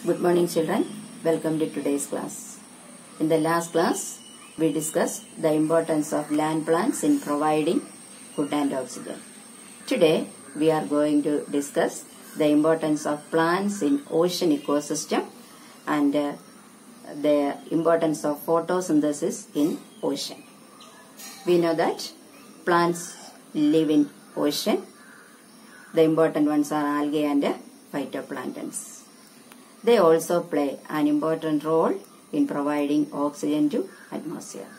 Good morning, children. Welcome to today's class. In the last class, we discussed the importance of land plants in providing food and oxygen. Today, we are going to discuss the importance of plants in ocean ecosystem and uh, the importance of photosynthesis in ocean. We know that plants live in ocean. The important ones are algae and uh, phytoplanktons. They also play an important role in providing oxygen to atmosphere.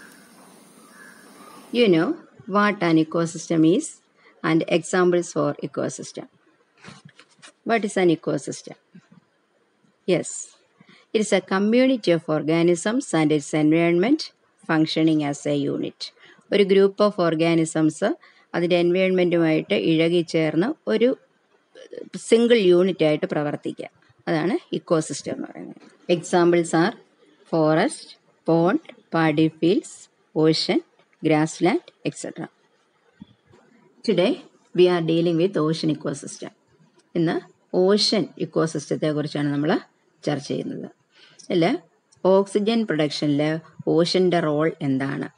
You know what an ecosystem is and examples for ecosystem. What is an ecosystem? Yes, it is a community of organisms and its environment functioning as a unit. ഒരു group of organisms അതിൻ്റെ എൻവയോൺമെൻറ്റുമായിട്ട് ഇഴകിച്ചേർന്ന് ഒരു single unit ആയിട്ട് പ്രവർത്തിക്കുക അതാണ് ecosystem എന്ന് പറയുന്നത് examples are forest pond paddy fields ocean grassland etcetera today we are dealing with ocean ecosystem ഇന്ന് ഓഷൻ ഇക്കോസിസ്റ്റത്തെ കുറിച്ചാണ് നമ്മൾ ചർച്ച ചെയ്യുന്നത് ഇതിൽ ഓക്സിജൻ പ്രൊഡക്ഷനിൽ ഓഷൻ്റെ റോൾ എന്താണ്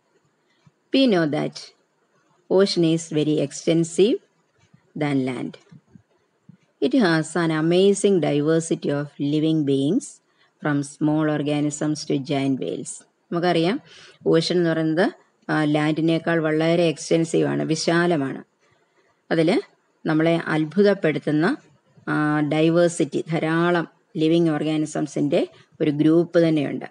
we know that ocean is very extensive than land It has an amazing diversity of living beings from small organisms to giant whales. നമുക്കറിയാം ഓഷൻ എന്ന് പറയുന്നത് ലാൻഡിനേക്കാൾ വളരെ എക്സ്റ്റെൻസീവ് ആണ് വിശാലമാണ് അതിൽ നമ്മളെ അത്ഭുതപ്പെടുത്തുന്ന ഡൈവേഴ്സിറ്റി ധാരാളം ലിവിങ് ഓർഗാനിസംസിൻ്റെ ഒരു ഗ്രൂപ്പ് തന്നെയുണ്ട്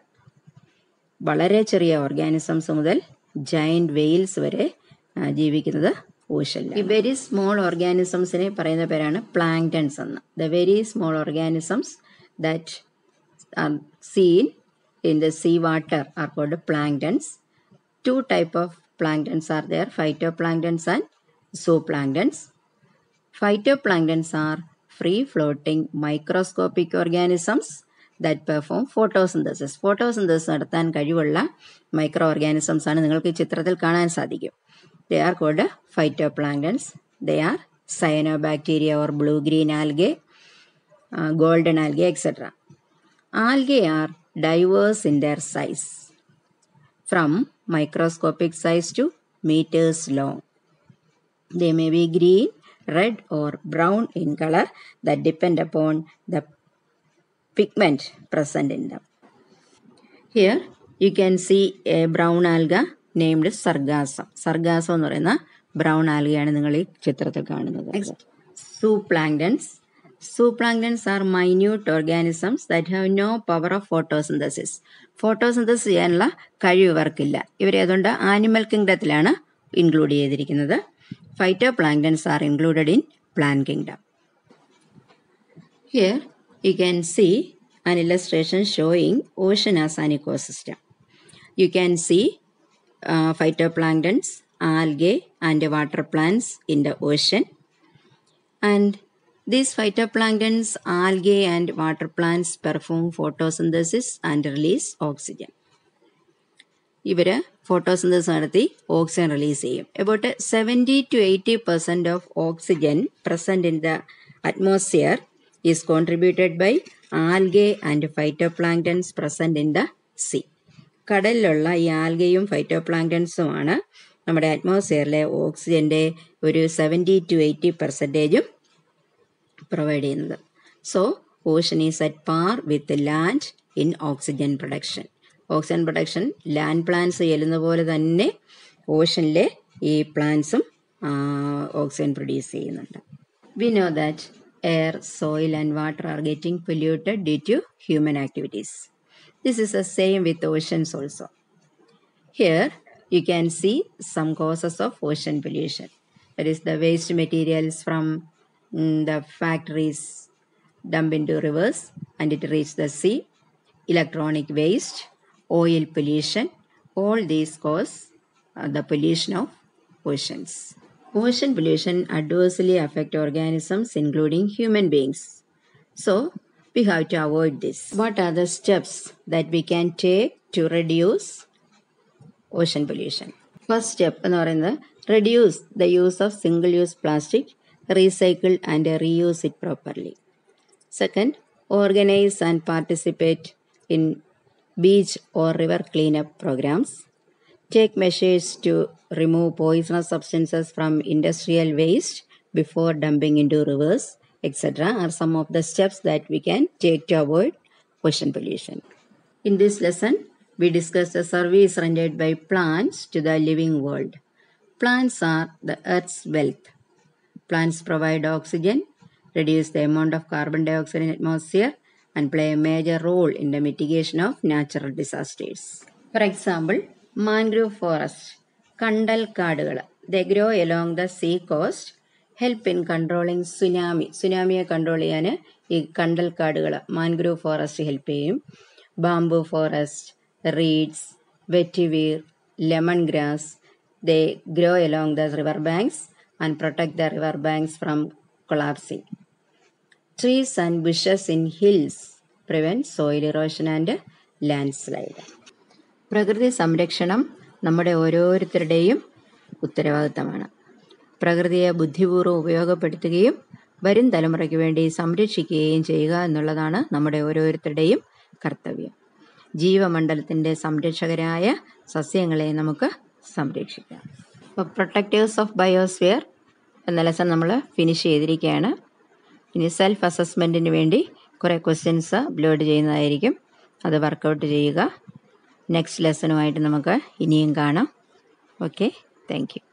വളരെ ചെറിയ ഓർഗാനിസംസ് മുതൽ ജയൻറ്റ് വെയിൽസ് വരെ ജീവിക്കുന്നത് ഓഷനിൽ ഈ വെരി സ്മോൾ ഓർഗാനിസംസിനെ പറയുന്ന പേരാണ് പ്ലാങ്ടൺസ് എന്ന് the very small organisms that are seen in the sea water are called planktons two type of planktons are there phytoplanktons and zooplanktons phytoplanktons are free floating microscopic organisms that perform photosynthesis photosynthesis നടത്താൻ കഴിവുള്ള micro organisms ആണ് നിങ്ങൾക്ക് ഈ ചിത്രത്തിൽ കാണാൻ സാധിക്കും they are called phytoplanktons they are cyanobacteria or blue green algae uh, golden algae etc algae are diverse in their size from microscopic size to meters long they may be green red or brown in color that depend upon the pigment present in them here you can see a brown alga named sargassum sargassum എന്ന് പറയുന്ന brown ആൽഗയാണ് നിങ്ങൾ ഈ ചിത്രത്തിൽ കാണുന്നത് zooplanktons zooplanktons are minute organisms that have no power of photosynthesis photosynthesis ചെയ്യാനുള്ള കഴിവ് ഇവർക്കില്ല ഇവർ അതുകൊണ്ട് ആനിമൽ കിങ്ഡത്തിലാണ് ഇൻക്ലൂഡ് ചെയ്തിരിക്കുന്നത് phytoplanktons are included in plant kingdom here you can see an illustration showing ocean as an ecosystem. You can see uh, phytoplanktons, algae, and water plants in the ocean. And these phytoplanktons, algae, and water plants perform photosynthesis and release oxygen. ഇവർ photosynthesis നടത്തി oxygen release ചെയ്യും about seventy to eighty percent of oxygen present in the atmosphere is contributed by algae and phytoplanktons present in the sea കടലിലുള്ള ഈ ആൽഗയും ഫൈറ്റോപ്ലാങ്ക്ടൻസുമാണ് നമ്മുടെ അറ്റ്മോസ്ഫിയറിലെ ഓക്സിജൻ്റെ ഒരു സെവൻറ്റി ടു എയ്റ്റി പെർസെൻറ്റേജും പ്രൊവൈഡ് ചെയ്യുന്നത് so ocean is at par with land in oxygen production oxygen production land plants ചെല്ലുന്ന പോലെ തന്നെ ഓഷനിലെ ഈ പ്ലാന്റ്സും ഓക്സിജൻ പ്രൊഡ്യൂസ് ചെയ്യുന്നുണ്ട് we know that air soil and water are getting polluted due to human activities This is the same with oceans also. Here you can see some causes of ocean pollution. That is the waste materials from mm, the factories dump into rivers and it reach the sea, electronic waste, oil pollution, all these cause uh, the pollution of oceans. Ocean pollution adversely affect organisms including human beings. So we have to avoid this. What are the steps that we can take to reduce ocean pollution? First step എന്ന് പറയുന്നത് reduce the use of single use plastic, recycle and reuse it properly. Second, organize and participate in beach or river cleanup programs, take measures to remove poisonous substances from industrial waste before dumping into rivers, etc., are some of the steps that we can take to avoid ocean pollution. In this lesson, we discussed the service rendered by plants to the living world. Plants are the Earth's wealth. Plants provide oxygen, reduce the amount of carbon dioxide in atmosphere, and play a major role in the mitigation of natural disasters. For example, mangrove forest, കണ്ടൽ കാടുകൾ the grow along the sea coast help in controlling tsunami tsunami control ചെയ്യാൻ ഈ കണ്ടൽ കാടുകൾ mangrove forest help ചെയ്യും bamboo forest reeds vetiver lemon grass they grow along the river banks and protect the river banks from collapsing trees and bushes in hills prevent soil erosion and landslide പ്രകൃതി സംരക്ഷണം നമ്മുടെ ഓരോരുത്തരുടെയും ഉത്തരവാദിത്തമാണ് പ്രകൃതിയെ ബുദ്ധിപൂർവ്വം ഉപയോഗപ്പെടുത്തുകയും വരും തലമുറയ്ക്ക് വേണ്ടി സംരക്ഷിക്കുകയും ചെയ്യുക എന്നുള്ളതാണ് നമ്മുടെ ഓരോരുത്തരുടെയും കർത്തവ്യം ജീവമണ്ഡലത്തിൻ്റെ സംരക്ഷകരായ സസ്യങ്ങളെ നമുക്ക് സംരക്ഷിക്കാം അപ്പോൾ പ്രൊട്ടക്റ്റേഴ്സ് ഓഫ് ബയോസ്ഫിയർ എന്ന ലെസൺ നമ്മൾ ഫിനിഷ് ചെയ്തിരിക്കുകയാണ് ഇനി സെൽഫ് അസസ്മെൻറ്റിന് വേണ്ടി കുറേ ക്വസ്റ്റ്യൻസ് അപ്ലോഡ് ചെയ്യുന്നതായിരിക്കും അത് വർക്കൗട്ട് ചെയ്യുക നെക്സ്റ്റ് ലെസണുമായിട്ട് നമുക്ക് ഇനിയും കാണാം ഓക്കെ താങ്ക് യു